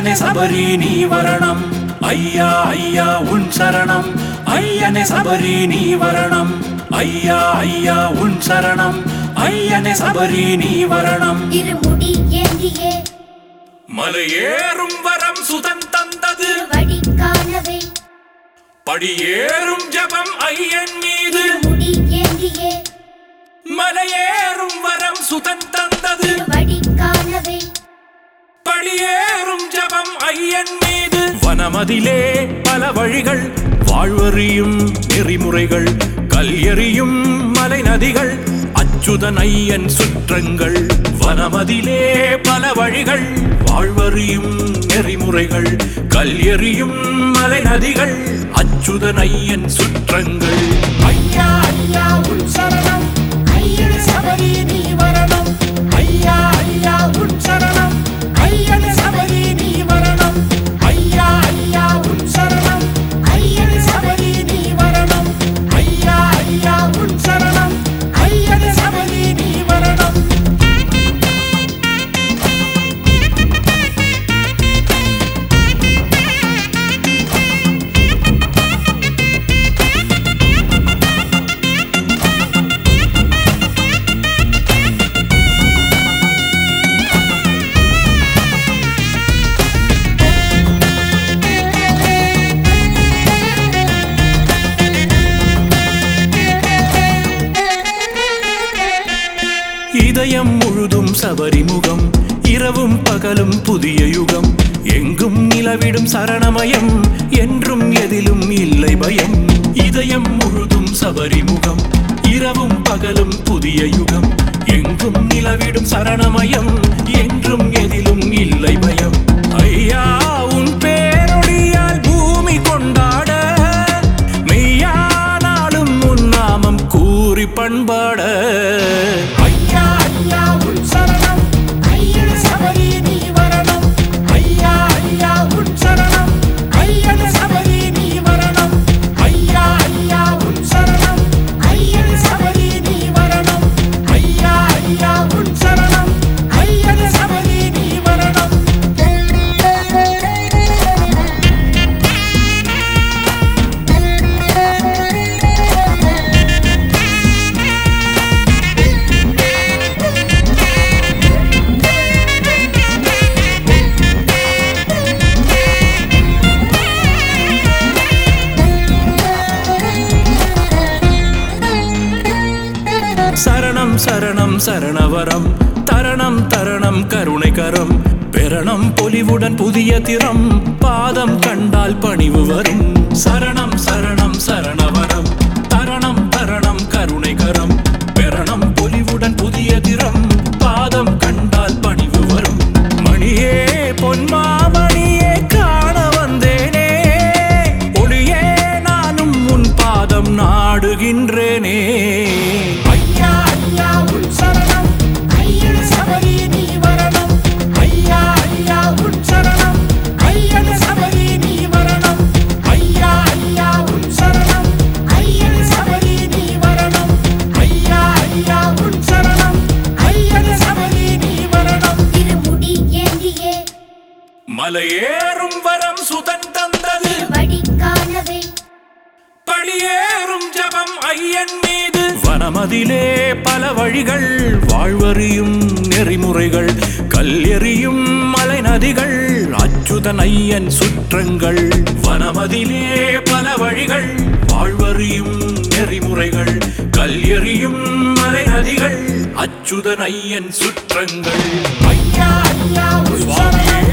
ஐயனே சபரி நீ வரணம் ஐயா ஐயா உன் சரணம் ஐயனே சபரி நீ வரணம் ஐயா ஐயா உன் சரணம் ஐயனே சபரி நீ வரணம் இருமுடி ஏந்தியே மலையேறும் வரம் சுதன் தந்தது வடி காணவே படியேறும் ஜபம் ஐயன் மீது இருமுடி ஏந்தியே மலையேறும் வரம் சுதன் தந்தது வடி காணவே படியேறும் ஜபம் ஐயன் மீது வனமதிலே பல வழிகள் வாழ்வறியும் நெறிமுறைகள் கல்யறியும் மலை நதிகள் அச்சுதன் ஐயன் சுற்றங்கள் வனமதிலே பல வழிகள் வாழ்வறியும் நெறிமுறைகள் கல்யறியும் மலை நதிகள் அச்சுதன் ஐயன் சுற்றங்கள் ஐயா ஐயா உன் சரணம் ஐயன் சபரி நீ வரணும் ஐயா ஐயா உன் சரணம் ஐயன் சபரி நீ வரணும் ஐயா ஐயா உன் சரணம் ஐயன் சபரி நீ வரணும் ஐயா ஐயா உன் சரணம் ஐயன் சபரி நீ வரணும் இதயம் முழுதும் சபரிமுகம் இரவும் பகலும் புதிய யுகம் எங்கும் நிலவிடும் சரணமயம் என்றும் எதிலும் இல்லை பயம் இதயம் முழுதும் சபரிமுகம் இரவும் பகலும் புதிய யுகம் எங்கும் நிலவிடும் சரணமயம் என்றும் எதிலும் இல்லை பயம் ஐயா உன் பேரொழியால் பூமி கொண்டாட மெய்யானாலும் உன் நாமம் கூறி பண்பாட ஐயா ஐயா உன் சரணம் ஐயன் சபரி நீ வரணும் ஐயா ஐயா உன் சரணம் ஐயன் சபரி நீ வரணும் ஐயா ஐயா உன் சரணம் ஐயன் சபரி நீ வரணும் ஐயா ஐயா உன் சரணம் ஐயன் சபரி நீ வரணும் சரணம் சரணம் சரணவரம் தரணம் தரணம் கருணை கரம் பெரணம் பொலிவுடன் புதிய திறம் பாதம் கண்டால் பணிவு வரும் சரணம் சரணம் சரணவரம் தரணம் தரணம் கருணை கரம் பெரணம் பொலிவுடன் புதிய திறம் பாதம் கண்டால் பணிவு வரும் மணியே பொன்மாமணியே காண வந்தேனே ஒளியே நானும் உன் பாதம் நாடுகின்றேனே ஐயா ஐயா உன் சரணம் ஐயன் சபரி நீ வரணும் ஐயா ஐயா உன் சரணம் ஐயன் சபரி நீ வரணும் ஐயா ஐயா உன் சரணம் ஐயன் சபரி நீ வரணும் ஐயா ஐயா உன் சரணம் ஐயன் சபரி நீ வரணும் இருமுடி ஏந்தியே மலையேறும் வரம் சுதன் தந்தது வடி காணவே படியேறும் ஜபம் ஐயன் மீது வனமதிலே பல வழிகள் வாழ்வறியும் நெறிமுறைகள் கல்லெறியும் மலை நதிகள் அச்சுதன் ஐயன் சுற்றங்கள் வனமதிலே பல வழிகள் வாழ்வறியும் நெறிமுறைகள் கல்லெறியும் மலை நதிகள் அச்சுதன் ஐயன் சுற்றங்கள் ஐயா ஐயா உன் சரணம்